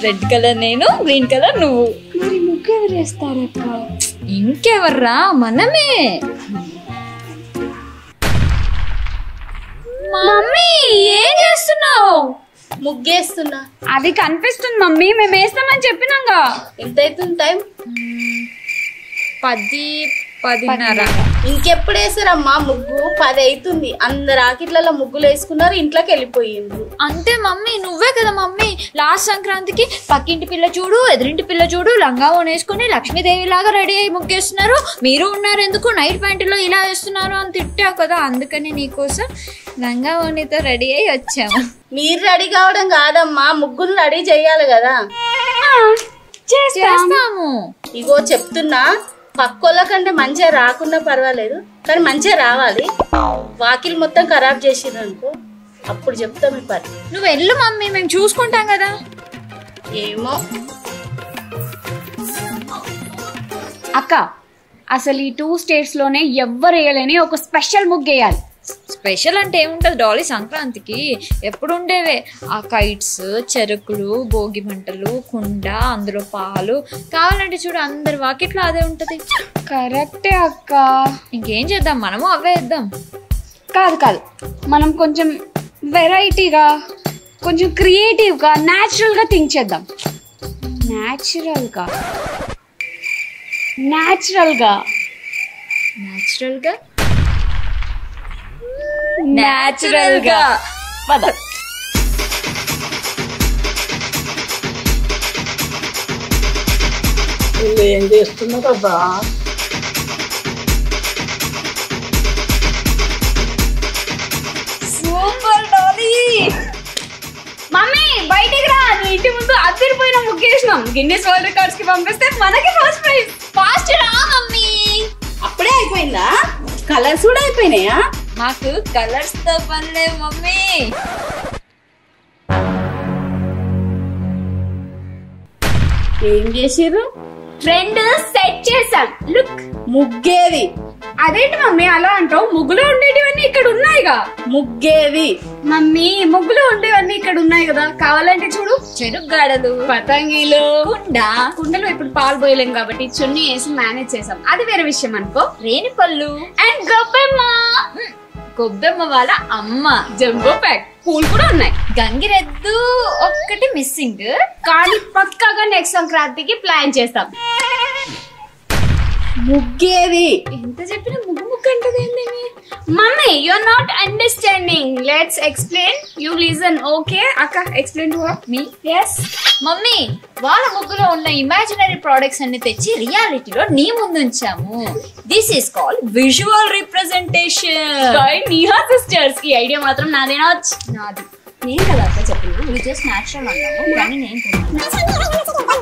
Red colour నేను green colour నువ్వు మరి ముగ్గు ఎవరు వేస్తారక్క ఇంకెవర్రా మనమే మమ్మీ ఏం చేస్తున్నావు ముగ్గేస్తున్నా అది కనిపిస్తుంది మమ్మీ మేము వేస్తామని చెప్పినాగా ఎంత అవుతుంది టైం పది పదిన్నర ఇంకెప్పుడు వేసారమ్మా ముగ్గు పది అవుతుంది అందరు ఆకిట్లలో ముగ్గులు వేసుకున్నారు ఇంట్లోకి వెళ్ళిపోయిండ్రు అంతే మమ్మీ నువ్వే కదా మమ్మీ లాస్ట్ సంక్రాంతికి పక్కింటి పిల్ల చూడు ఎదురింటి పిల్ల చూడు లంగా వేసుకుని లక్ష్మీదేవి లాగా రెడీ అయ్యి ముగ్గేస్తున్నారు మీరు ఉన్నారు ఎందుకు నైట్ ప్యాంటులో ఇలా వేస్తున్నారు అని తిట్టావు కదా అందుకని నీకోసం లంగా ఓనితో రెడీ అయ్యి వచ్చాము మీరు రెడీ కావడం కాదమ్మా ముగ్గులు రెడీ చేయాలి కదా చేస్తాము ఇగో చెప్తున్నా పక్కోళ్ళ కంటే మంచిగా రాకున్నా పర్వాలేదు కానీ మంచిగా రావాలి వాకిల్ మొత్తం ఖరాబ్ చేసిండ్రు అనుకో అప్పుడు చెప్తా మీ పని నువ్వు వెళ్ళు మమ్మీ మేము చూసుకుంటాం కదా ఏమో అక్క అసలు ఈ టూ స్టేట్స్ లోనే ఎవ్వరు వేయలేని ఒక స్పెషల్ ముగ్గు వేయాలి స్పెషల్ అంటే ఏముంటది డాలీ సంక్రాంతికి ఎప్పుడు ఉండేవే ఆ కైట్స్ చెరుకులు భోగి మంటలు కుండ అందులో పాలు కావాలంటే చూడు అందరి వాకిట్లో అదే ఉంటది కరెక్టే అక్క ఇంకేం చేద్దాం మనము అవే ఇద్దాం కాదు కాదు మనం కొంచెం వెరైటీగా కొంచెం క్రియేటివ్గా న్యాచురల్గా థింక్ చేద్దాం న్యాచురల్గా న్యాచురల్గా న్యాచురల్ గా న్యాచురల్ గా పద వీళ్ళు ఏం చేస్తున్నారు అబ్బా సూపర్ డాలీ మమ్మీ బయటికి రా నీ ఇంటి ముందు అద్దరిపోయిన ముగ్గేసినాం గిన్నెస్ వరల్డ్ రికార్డ్స్ కి పంపిస్తే మనకి ఫస్ట్ ప్రైజ్ ఫాస్ట్ రా మమ్మీ అప్పుడే అయిపోయిందా కలర్స్ కూడా అయిపోయినాయా మాకు కలర్స్ తో పని లేవు మమ్మీ ఏం చేసిర్రు ఫ్రెండ్ సెట్ చేసాం లుక్ ముగ్గేది అదేంటి మమ్మీ అలా అంటావు ముగ్గులో ఉండేటివన్నీ ఇక్కడ ఉన్నాయిగా ముగ్గేది మమ్మీ ముగ్గులో ఉండేవన్నీ ఇక్కడ ఉన్నాయి కదా కావాలంటే చూడు చెరుకు గాడలు పతంగిలు కుండ కుండలో ఇప్పుడు పాలు పోయలేం కాబట్టి చున్నీ వేసి మేనేజ్ చేసాం అది వేరే విషయం అనుకో రేణి పళ్ళు అండ్ గొబ్బెమ్మ గొబ్బెమ్మ వాళ్ళ అమ్మ జంబో ప్యాక్ పూలు కూడా ఉన్నాయి గంగిరెద్దు ఒక్కటి మిస్సింగ్ కానీ పక్కాగా నెక్స్ట్ సంక్రాంతికి ప్లాన్ చేస్తాం ముగ్గేది ఎంత చెప్పినా ముగ్గు ముగ్గు అంటది mummy you are not understanding let's explain you listen okay అక్క explain to me yes mummy వాళ్ళ ముగ్గులో ఉన్న ఇమాజినరీ ప్రోడక్ట్స్ అన్ని తెచ్చి రియాలిటీలో నీ ముందు ఉంచాము this is called visual representation by Niha sisters ఈ ఐడియా మాత్రం నాదేనా నాది నేను కదా అక్క చెప్పిన నువ్వు జస్ట్ న్యాచురల్ అన్నావు కానీ నేను కొన్నాను.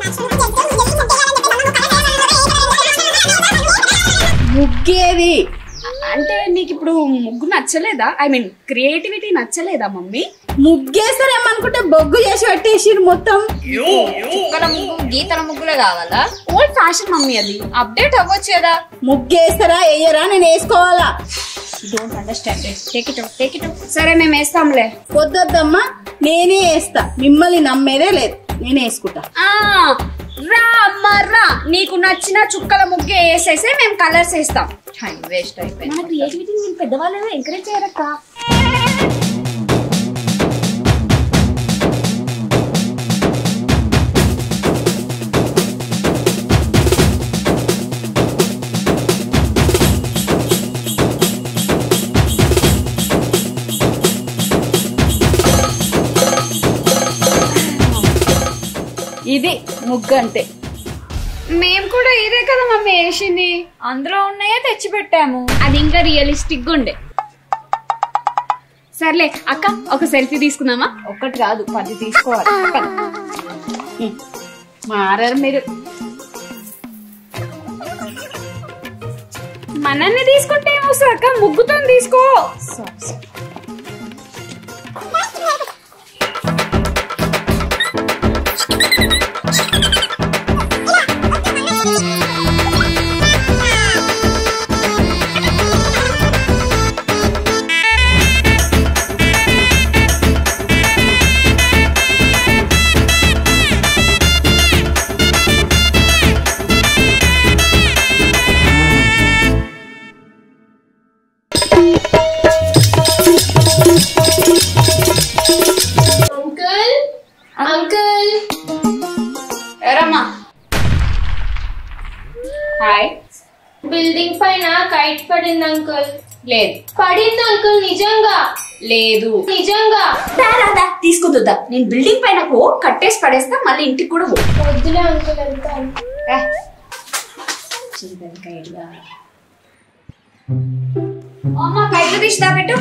ముగ్గేది అంటే నీకు ఇప్పుడు ముగ్గు నచ్చలేదా ఐ మీన్ క్రియేటివిటీ నచ్చలేదా మమ్మీ ముగ్గేస్తారేమనుకుంటే బొగ్గు చేసి పెట్టేసిర్రు మొత్తం చుక్కల ముగ్గు గీతల ముగ్గులే కావాలా ఓల్డ్ ఫ్యాషన్ మమ్మీ అది అప్డేట్ అవ్వచ్చు కదా ముగ్గేస్తారా వెయ్యరా నేను వేసుకోవాలా don't understand take it take it సరే మేము వేస్తాంలే వద్దొద్దమ్మా నేనే వేస్తా మిమ్మల్ని నమ్మేదే లేదు నేనే వేసుకుంటా ఆ, రా అమ్మ రా నీకు నచ్చిన చుక్కల ముగ్గే వేసేసే మేము కలర్స్ వేస్తాం టైం వేస్ట్ అయిపోయింది మన క్రియేటివిటీ మీరు పెద్దవాళ్ళు ఎంకరేజ్ చేయరక్క ఇది ముగ్గు అంటే మేము కూడా ఇదే కదా మమ్మీ వేసింది అందులో ఉన్నాయే తెచ్చి పెట్టాము అది ఇంకా రియలిస్టిక్ గా ఉండే సర్లే అక్క ఒక సెల్ఫీ తీసుకుందామా ఒక్కటి కాదు పది తీసుకోవాలి పద. హ్మ్. మారారు మీరు మనల్ని తీసుకుంటే ఏమొస్తుంది అక్క ముగ్గుతో తీసుకో బిల్డింగ్ పైన కైట్ పడింది అంకుల్ లేదు పడింది అంకుల్ నిజంగా లేదు నిజంగా దా, దా, దా, తీసుకుందా నేను బిల్డింగ్ పైన పో కట్టేసి పడేస్తా మళ్ళీ ఇంటికి కూడా పో వద్దులే అంకుల్ వెళ్తాను రా. చిన్నగా ఇట్లా. అమ్మ కైట్లు తీసి దాపెట్టు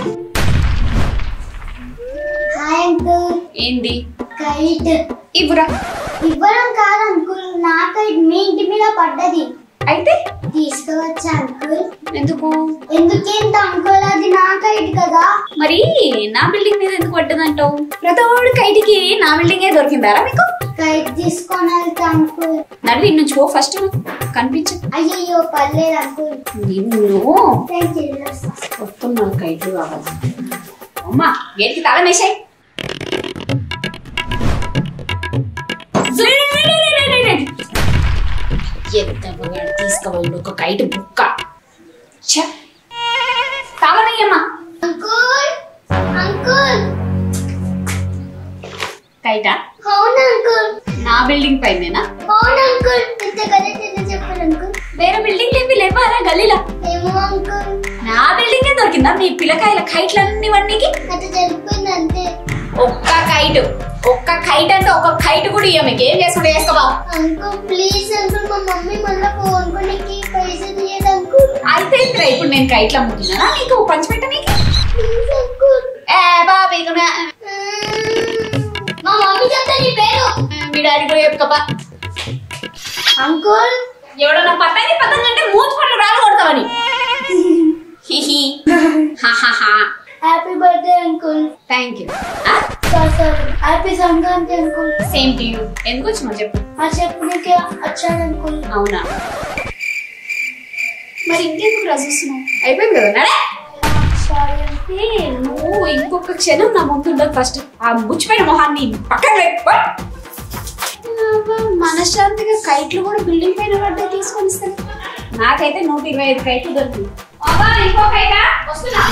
హాయ్ అంకుల్ ఏంది కైట్ ఇవ్వరా ఇవ్వడం కాదు అంకుల్ నా కైట్ మీ ఇంటి మీద పడ్డది అయితే తీసుకువచ్చా అంకుల్ ఎందుకు ఎందుకేంత అంకుల్ అది నా కైట్ కదా మరి నా బిల్డింగ్ మీద ఎందుకు పడ్డదంటావు ప్రతోడు కైటికి నా బిల్డింగే దొరికిందారా మీకు కైట్ తీసుకొని వెళ్తా అంకుల్ నడివి నుంచి పో ఫస్ట్ కనిపించు అయ్యయ్యో పర్లేదు అంకుల్ నిన్ను థ్యాంక్ యూ వస్తున్నా కైట్లు కావాలి అమ్మా గేట్కి తాళం వేసాయి ఎంత మగాడు తీసుకోవాలి ఒక కైట్ బుక్క ఛ! తాళం వేయమ్మా అంకుల్ అంకుల్ కైటా అవును అంకుల్ నా బిల్డింగ్ పైనేనా అవును అంకుల్ ఇంత కరెక్ట్ ఎంత చెప్పారు అంకుల్ వేరే బిల్డింగ్ లేవి లేవారా గల్లీలా ఏమో అంకుల్ నా బిల్డింగే దొరికిందా మీ పిల్లకాయల కైట్లన్నీ వన్నీకి అట్లా జరిగిపోయింది అంతే ఒక్క కైట్ ఒక్క కైట్ అంటే ఒక కైట్ కూడా ఇయ్య మీకు ఏం చేసుకుంటే చేసుకోవా అంకుల్ ప్లీజ్ అంకుల్ మా మమ్మీ మళ్ళీ ఫోన్ కొనికి పైసలు ఇయ్యదు అంకుల్ అయితే ఇంద్రా ఇప్పుడు నేను కైట్లు అమ్ముతున్నానా నీకు పంచిపెట్ట నీకు ప్లీజ్ అంకుల్ ఏ బాబీ కూడా మా మమ్మీ చెప్తా నీ పేరు మీ డాడీ కూడా చెప్పుకోపా అంకుల్ ఎవడన్నా పట్టని పతంగ అంటే మూతి పళ్ళు రాలు కొడతావని హిహి హాహాహా happy birthday uncle thank you sorry happy Sankranti uncle same to you ఎందుకు వచ్చినావు చెప్పు ఆ చెప్పుడికి వచ్చాడు అంకుల్ అవునా మరి ఇంకెందుకు రసిస్తున్నావు అయిపోయింది కదా నడే సారీ అంకుల్ ఏ, నువ్వు ఇంకొక క్షణం నా ముందు ఉండదు ఫస్ట్ ఆ ముచ్చిపోయిన మొహాన్ని పక్కన పెట్టుకో మనశ్శాంతిగా కైట్లు కూడా బిల్డింగ్ పైన పడ్డా తీసుకొని ఇస్తాను నాకైతే నూట ఇరవై ఐదు కైట్లు దొరికింది బాబా ఇంకో కైటా వస్తున్నా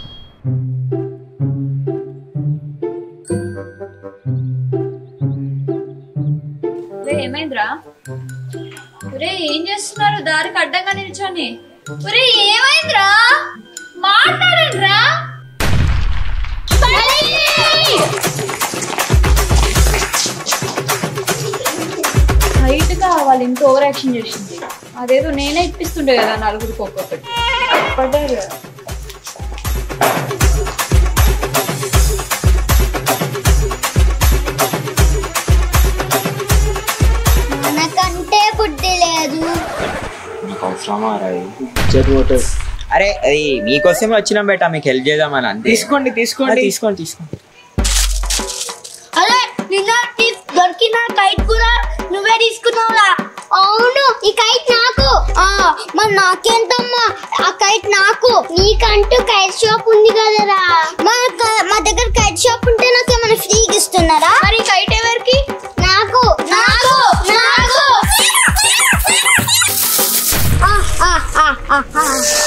ఒరే ఏమైందిరా ఒరే ఏం చేస్తున్నారు దారికి అడ్డంగా నిల్చొని ఒరే ఏమైందిరా మాట్లాడండిరా హైట్ కావాలి ఇంత ఓవర్ యాక్షన్ చేసింది అదేదో నేనే ఇప్పిస్తుండే కదా నలుగురికి ఒక్కొక్కటి పడ్డారు కదా మనకంటే బుద్ధి లేదు నీకు అవసరమా రా ఇది? అరే అది మీకోసమే వచ్చినాం బేటా మీకు హెల్ప్ చేద్దామని అంతే తీసుకోండి ఆ, తీసుకోండి తీసుకోండి తీసుకోండి అరే నిన్న తీస్- దొరికిన కైట్ కూడా నువ్వే తీసుకున్నావురా అవును ఈ కైట్ నాకు ఆ మరి నాకేంటమ్మా ఆ కైట్ నాకు నీకంటూ కైట్ షాప్ ఉంది కదరా మా క- మా దగ్గర కైట్ షాప్ ఉంటే నాకు ఏమైనా ఫ్రీగా ఇస్తున్నారా మరి కైట్ ఎవరికి నాకు నాకు నాకు ఆ, ఆ, ఆ, ఆ, ఆ.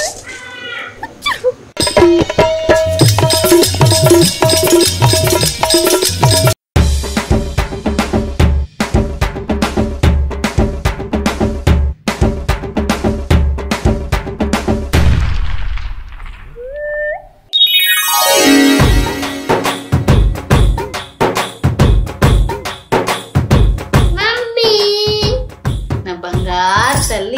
మమ్మీ నా బంగారు తల్లి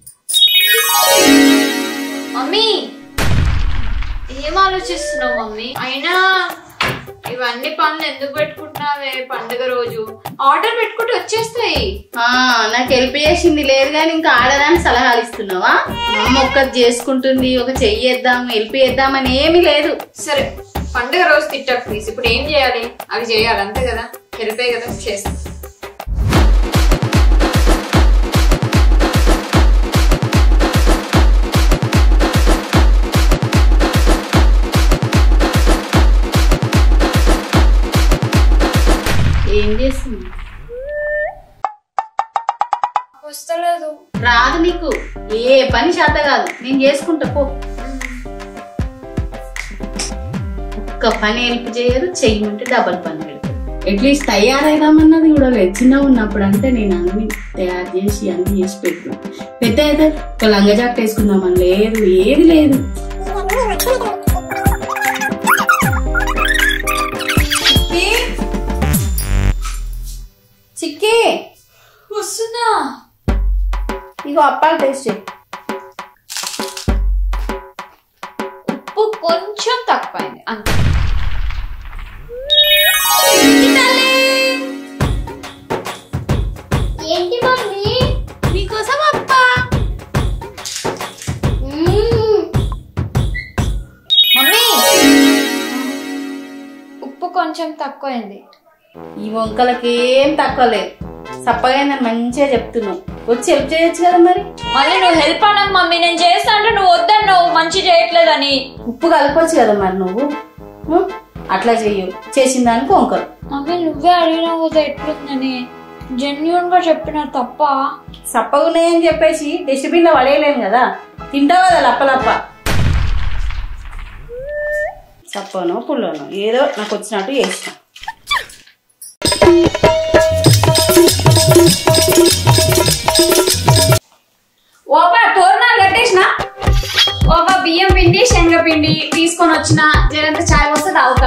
మమ్మీ ఏం ఆలోచిస్తున్నావు మమ్మీ అయినా ఇవన్నీ పనులు ఎందుకు పెట్టుకుంటున్నావే పండుగ రోజు ఆర్డర్ పెట్టుకుంటే వచ్చేస్తాయి ఆ, నాకు హెల్ప్ చేసింది లేదు కానీ ఇంకా ఆడదానికి సలహాలు ఇస్తున్నావా మా అమ్మ ఒక్కటి చేసుకుంటుంది ఒక చెయ్యేద్దాం హెల్ప్ చేద్దాం అని ఏమీ లేదు సరే పండుగ రోజు తిట్టకు ప్లీజ్ ఇప్పుడు ఏం చేయాలి అవి చేయాలి అంతే కదా హెల్పే కదా చేస్తా ఏం చేస్తుంది వస్తలేదు రాదు నీకు ఏ పని చేత కాదు నేను చేసుకుంటా పో ఒక్క పని హెల్ప్ చేయరు చెయ్యమంటే డబల్ పని పెడతారు అట్లీస్ట్ తయారైదామన్నది కూడా లేదు చిన్నగా ఉన్నప్పుడు అంటే నేను అన్ని తయారు చేసి అన్ని చేసి పెట్టిన పెద్ద అయితే ఒక లంగ జాకెట్ వేసుకుందామని లేదు ఏది లేదు చిక్కి వస్తున్నా ఇగో అప్పాలు టేస్ట్ చేయి ఉప్పు కొంచెం తక్కువైంది అంతే ఏంటి మమ్మీ నీకోసం అప్పా మ్మ్. మమ్మీ ఉప్పు కొంచెం తక్కువైంది ఈ వంకలకి ఏం తక్కువ లేదు సప్పగా నేను మంచిగా చెప్తున్నావు వచ్చి హెల్ప్ చేయొచ్చు కదా మరి మళ్ళీ నువ్వు హెల్ప్ అనకు మమ్మీ నేను చేస్తా అంటే నువ్వు వద్దన్నావు మంచి చేయట్లేదని ఉప్పు కలపొచ్చు కదా మరి నువ్వు ఉం? అట్లా చెయ్యు చేసిన దానికి వంకలు మమ్మీ నువ్వే అడిగినావు కదా ఎట్లుందని జెన్యున్ గా చెప్పిన తప్ప సప్పగా ఉన్నాయని చెప్పేసి డస్ట్బిన్ లో పడేయలేము కదా తింటావు కదా లప్పలప్ప సప్పనో పుల్లనో ఏదో నాకు వచ్చినట్టు చేసిన ఓపా తోరణాలు కట్టేసిన ఒక బియ్యం పిండి శనగపిండి తీసుకొని వచ్చిన జరంత చాయ్ వస్తే తాగుతా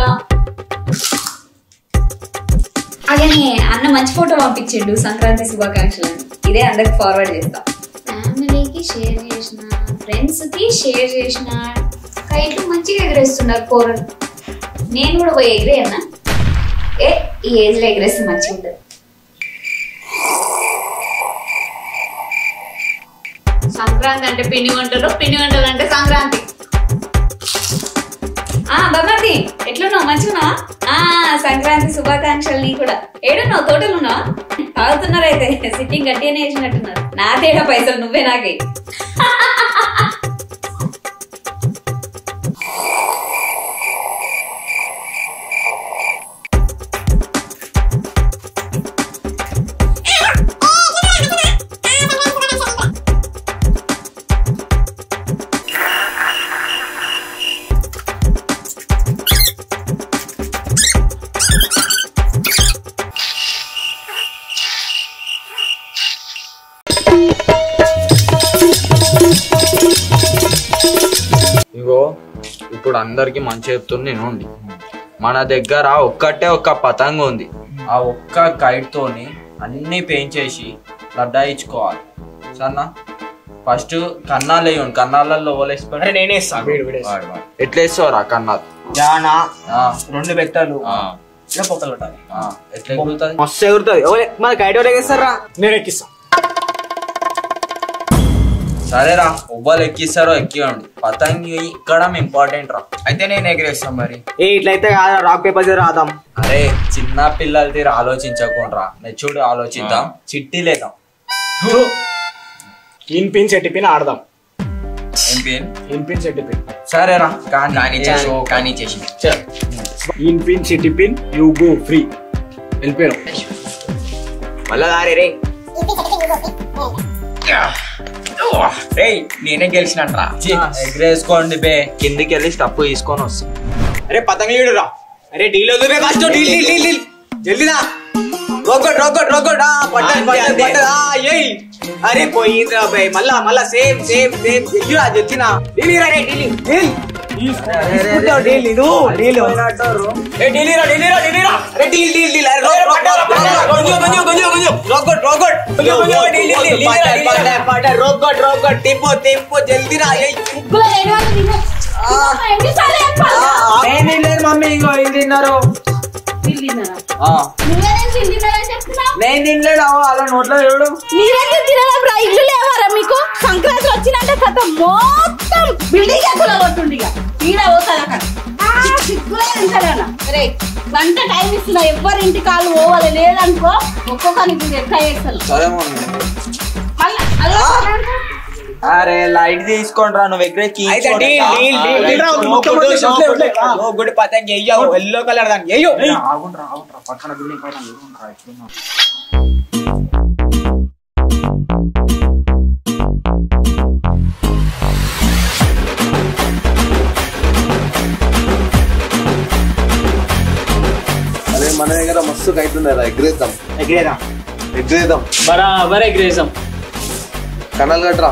అలానే అన్న మంచి ఫోటో పంపించిండు సంక్రాంతి శుభాకాంక్షలు అని. ఇదే అందరికి ఫార్వర్డ్ చేస్తా ఫ్యామిలీకి షేర్ చేసిన ఫ్రెండ్స్ కి షేర్ చేసిన కైట్లు మంచిగా ఎగరేస్తున్నారు కూరలు నేను కూడా పోయి ఎగిరేయన్నా ఏ ఈ ఏజ్ లో ఎగరేస్తే మంచిగా ఉంటుంది సంక్రాంతి అంటే పిండి వంటలు పిండి వంటలు అంటే సంక్రాంతి ఆ బాబాది ఎట్లున్నావు మంచిగా ఆ సంక్రాంతి శుభాకాంక్షలు నీ కూడా ఏడున్నావు తోటలు ఉన్నావా తాగుతున్నారు అయితే సిట్టింగ్ గట్టిగానే వేసినట్టున్నారు నా తేడా పైసలు నువ్వే నాకే ఇగో ఇప్పుడు అందరికి మంచి చెప్తున్నా నేను ఉండి మన దగ్గర ఒక్కటే ఒక్క పతంగ ఉంది ఆ ఒక్క కైట్ తోని అన్ని పెంచేసి లడ్డా ఇచ్చుకోవాలి సన్నా ఫస్ట్ కన్నాలు వేయండి కన్నాలలో ఓలేసుకొని నేనే ఇస్తా వీడు వీడే వాడు, వాడు. ఎట్లా వేస్తావురా కన్నాలు జానా ఆ, రెండు బెత్తాలు ఆ, ఇలా పొక్కలు పెట్టాలి ఆ, ఎట్లా ఎగురుతుంది మస్తు ఎగురుతుంది ఓలే మన గైడ్ ఎవరు ఎక్కిస్తారా నేను ఎక్కిస్తా సరేరా ఉవ్వలు ఎక్కిస్తారో ఎక్కియండి పతంగి ఎక్కడం ఇంపార్టెంట్ రా అయితే నేను ఎగిరేస్తాను మరి ఏ ఇట్లయితే కాదు రాక్ పేపర్ రాదాం అరే చిన్న పిల్లల తీరు ఆలోచించకుండా మెచ్యూర్డ్ ఆలోచిద్దాం చిట్టి లేదాం ఇన్ పిన్ సెట్టి పిన్ ఆడదాం ఏం పేరు ఇన్ పిన్ సెట్టి పిన్ సరేరా కానీ కానీ చేసి ఇన్ పిన్ సిటీ పిన్ యూ గో ఫ్రీ వెళ్ళిపోయాను మళ్ళా దారే రే రే నేనే గెలిచినట్రా ఎగరేసుకోండి బే కిందికి వెళ్ళి స్టప్ తీసుకొని వస్తాం అరే పతంగ లీడురా అరే డీల్ వద్దు బే first deal deal deal deal జల్దీ రా రోకట్ రోకట్ రోకట్ ఆ పట్టదు పట్టదు పట్టదు ఆ ఏయ్ అరే పోయిందిరా బే మళ్ళా మళ్ళా సేమ్ సేమ్ సేమ్ జల్దీ రా జల్దీ నా డీల్ రా రే డీల్ డీల్ తీసుకుంటావు డీల్ ఇది డీల్ ఏ డీల్ రా డీల్ రా డీల్ రా అరే డీల్ డీల్ డీల్ అరే రోకట్ గొంజు గొంజు గొంజు గొంజు రోకట్ రోకట్ గొంజు గొంజు డీల్ డీల్ డీల్ పట్ట పట్ట రోకట్ రోకట్ టింపు టింపు జల్దీ రా ఏయ్ నేను తినలేదు మమ్మీ ఇంకో ఇది తిన్నారు వీళ్ళు తిన్నారా ఆ, నువ్వేం తిన్నారని చెప్తున్నావు నేను తినలేడు అవ్వ, అలా నోట్లో చూడు మీరేం తినరా ఇల్లు లేవారా మీకు సంక్రాంతి వచ్చిందంటే కథ మొత్తం బిల్డింగ్ ఎక్కువ కొట్టుండి ఇక ఈడ పోతుంది అక్కడ సిగ్గులే అంటారా రే గంట టైం ఇస్తున్నా ఎవ్వరి ఇంటి కాళ్ళు పోవాలి లేదనుకో ఒక్కొక్కరికి మీరు ఎట్లా చేస్తారు సరే మమ్మీ మళ్ళీ అలా అరే లైట్ తీసుకోండి రా నువ్వు ఎగ్రే అయితే డీల్ డీల్ డీల్ డీల్ రా మొత్తం ఓ గుడి పతంగి ఎయ్యవు ఎల్లో కలర్ దానికి ఎయ్యో అదే మన దగ్గర మస్తు మస్తు కైట్ ఉన్నారా ఎగ్రేద్దాం ఎగిరేదా ఎగ్రేద్దాం బరాబర్ ఎగ్రేసాం కనాలు కట్టరా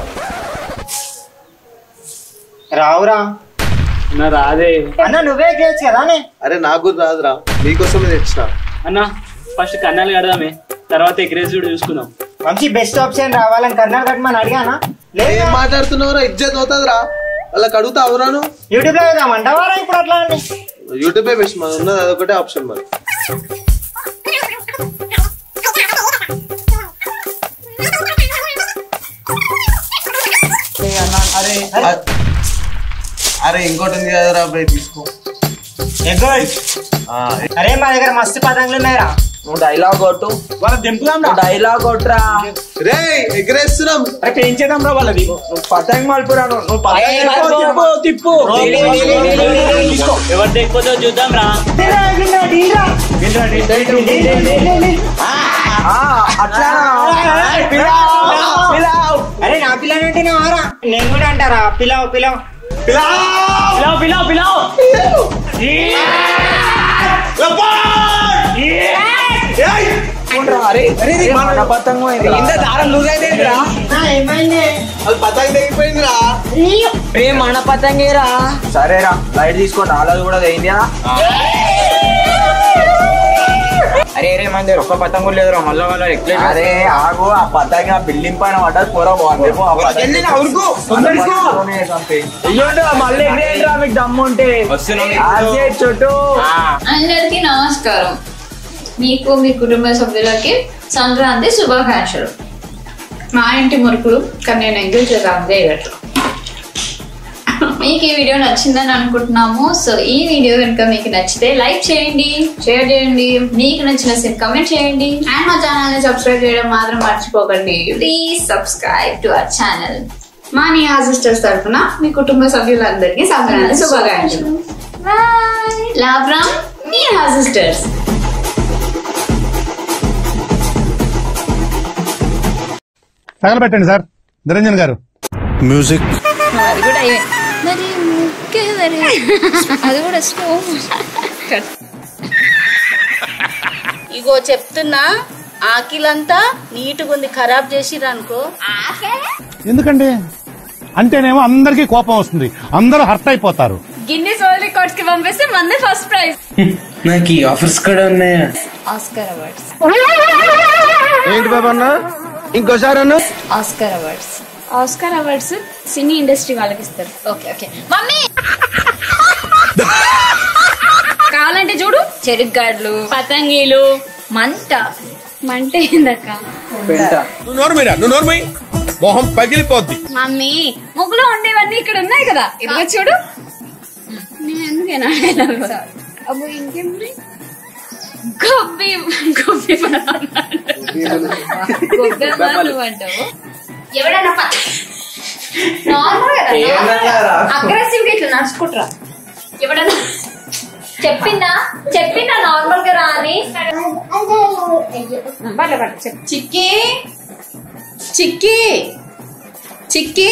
రావురా అన్న రాదే అన్న నువ్వే ఎగిరేయచ్చు కదా అనే అరే నాకు కూడా రాదురా మీకోసమే తెచ్చిన అన్న ఫస్ట్ కన్నాలు కడదామే తర్వాత ఎగ్రేస్ కూడా చూసుకుందాం మంచి బెస్ట్ ఆప్షన్ రావాలని కర్ణాలు కట్టమని అడిగానా ఏం లేదు మాట్లాడుతున్నావురా ఇజ్జత్ అవుతుందిరా వాళ్ళకి అడుగుతా అవురాను యూట్యూబ్ లో వేద్దామంటావారా ఇప్పుడు అట్లా అని యూట్యూబే బెస్ట్ మరి ఉన్నది అదొకటే ఆప్షన్ మరి అరే అరే ఇంకోటి ఉంది కదరా బే తీసుకో ఎగ్గోయ్ ఆ, అరే మా దగ్గర మస్తు పతంగులు ఉన్నాయిరా నువ్వు డైలాగ్ కొట్టు వాళ్ళ దింపుదాం నువ్వు డైలాగ్ కొట్టురా రే ఎగరేస్తున్నాం అరే పెంచేద్దాం రా వాళ్ళది నువ్వు పతంగి మలుపురా నువ్వు నువ్వు పతంగి తిప్పు తిప్పు తీసుకో ఎవరు తెగిపోతే చూద్దాం రా ఆ, అట్లా అరే నా పిల్లని అంటే వారా నేను కూడా అంటారా పిలావ్ పిలావ్ పిలావ్ పిలావ్ పిలావ్ అరే అరే మన పతంగం ఇది. ఇంత దారం లూజ్ అయితే ఏమైంది అది పతంగి తెగిపోయిందిరా ఏ మన పతంగేరా సరేరా లైట్ తీసుకోండి వాళ్ళది కూడా అయిందా అరే రే మన దగ్గర ఒక్క పతంగు లేదురా మళ్ళీ వాళ్ళ అరే ఆగు ఆ పతంగి ఆ బిల్డింగ్ పైన పడ్డది కూర బాగుందేమో ఆ పతంగి అయ్యోండి మళ్ళీ ఎగ్రేయండిరా మీకు దమ్ము ఉంటే అదే చుట్టూ అందరికీ నమస్కారం మీకు మీ కుటుంబ సభ్యులకి సంక్రాంతి శుభాకాంక్షలు మా ఇంటి మురుకులు కానీ నేను ఎంజాయ్ చేద్దాం చేయగట్టు మీకు ఈ వీడియో నచ్చిందని అనుకుంటున్నాము సో ఈ వీడియో కనుక మీకు నచ్చితే లైక్ చేయండి షేర్ చేయండి మీకు నచ్చిన సీన్ కమెంట్ చేయండి అండ్ మా ఛానల్ ని సబ్స్క్రైబ్ చేయడం మాత్రం మర్చిపోకండి please subscribe to our channel మా నియా సిస్టర్స్ తరఫున మీ కుటుంబ సభ్యులందరికీ సంక్రాంతి శుభాకాంక్షలు లాభ్రామ్ నియా సిస్టర్స్ తగలబెట్టండి సార్ నిరంజన్ గారు మ్యూజిక్ అది కూడా అయ్యే మరి ముక్కెవరు? అది కూడా స్లో ఇగో చెప్తున్నా ఆకిలంతా నీట్గా ఉంది ఖరాబ్ చేసిరనుకో ఎందుకండి అంటేనేమో అందరికీ కోపం వస్తుంది అందరూ హర్ట్ అయిపోతారు గిన్నెస్ వరల్డ్ రికార్డ్స్ కి పంపిస్తే మందే ఫస్ట్ ప్రైజ్ నాకు ఈ ఆఫర్స్ కూడా ఉన్నాయా ఆస్కర్ అవార్డ్స్ ఏంటి బాబా అన్న ఇంకోసారి అన్న Oscar awards Oscar awards cine industry వాళ్ళకి ఇస్తారు ఓకే ఓకే మమ్మీ కావాలంటే చూడు చెరుగ్గాడ్లు పతంగీలు మంట మంట ఏందక్క నువ్వు నోరుమీరా నువ్వు నోరుమీ మొహం పగిలిపోద్ది మమ్మీ ముగ్గులో ఉండేవన్నీ ఇక్కడ ఉన్నాయి కదా ఇదిగో చూడు నేను ఎందుకేనా అబ్బో ఇంకేం గొప్పి గొప్పి గొబ్బెమ్మ నువ్వు అంటావు ఎవడన్నా నార్మల్ కదా అగ్రెసివ్ గా ఇట్లా నడుచుకుంటారా ఎవడన్నా చెప్పిందా చెప్పిందా నార్మల్ గా రా అని చిక్కి చిక్కి చిక్కి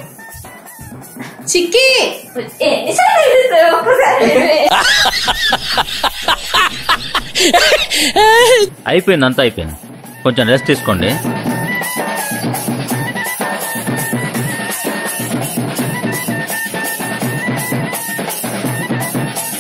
చిక్కి ఎన్నిసార్లు తెలుస్తుంది ఒక్కసారి అయిపోయింది అంతా అయిపోయింది కొంచెం రెస్ట్ తీసుకోండి